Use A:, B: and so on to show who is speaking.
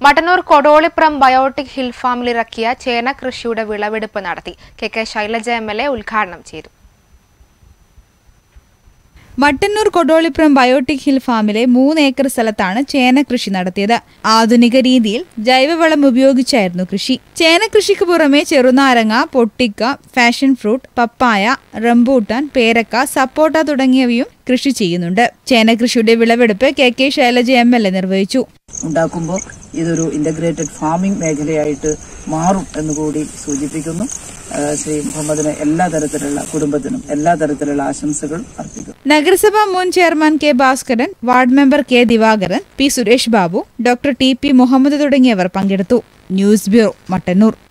A: Mattannur കൊടോളിപ്പുറം biotic hill ഫാമിൽ ഇറക്കിയ ചേന കൃഷിയുടെ വിളവെടുപ്പ് നടത്തി K K Shailaja M L A ഉദ്ഘാടനം ചെയ്തു
B: മട്ടന്നൂർ കൊടോളിപ്പുറം ബയോട്ടിക് ഹിൽ ഫാമിലെ മൂന്ന് ഏക്കർ സ്ഥലത്താണ് ചേന കൃഷി നടത്തിയത് ആധുനിക രീതിയിൽ ജൈവവളം ഉപയോഗിച്ചായിരുന്നു കൃഷി ചേന കൃഷിക്ക് പുറമെ ചെറുനാരങ്ങ പൊട്ടിക്ക ഫാഷൻ ഫ്രൂട്ട് പപ്പായ റംബൂട്ടാൻ പേരക്ക സപ്പോട്ട തുടങ്ങിയവയും കൃഷി ചെയ്യുന്നുണ്ട് ചേന കൃഷിയുടെ വിളവെടുപ്പ് K K Shailaja M L A നിർവഹിച്ചു
C: ഉണ്ടാക്കുമ്പോൾ ഇതൊരു ഇന്റഗ്രേറ്റഡ് ഫാമിംഗ് മേഖലയായിട്ട് മാറും എന്നുകൂടി സൂചിപ്പിക്കുന്നു ആ, ശ്രീ മുഹമ്മദിന് എല്ലാ തരത്തിലുള്ള കുടുംബത്തിനും എല്ലാ തരത്തിലുള്ള ആശംസകൾ അർപ്പിക്കുന്നു
B: നഗരസഭാ മുൻ chairman K Bhaskaran ward member K Divakaran P Suresh Babu doctor T P Muhammad തുടങ്ങിയവർ പങ്കെടുത്തു ന്യൂസ് ബ്യൂറോ മട്ടന്നൂർ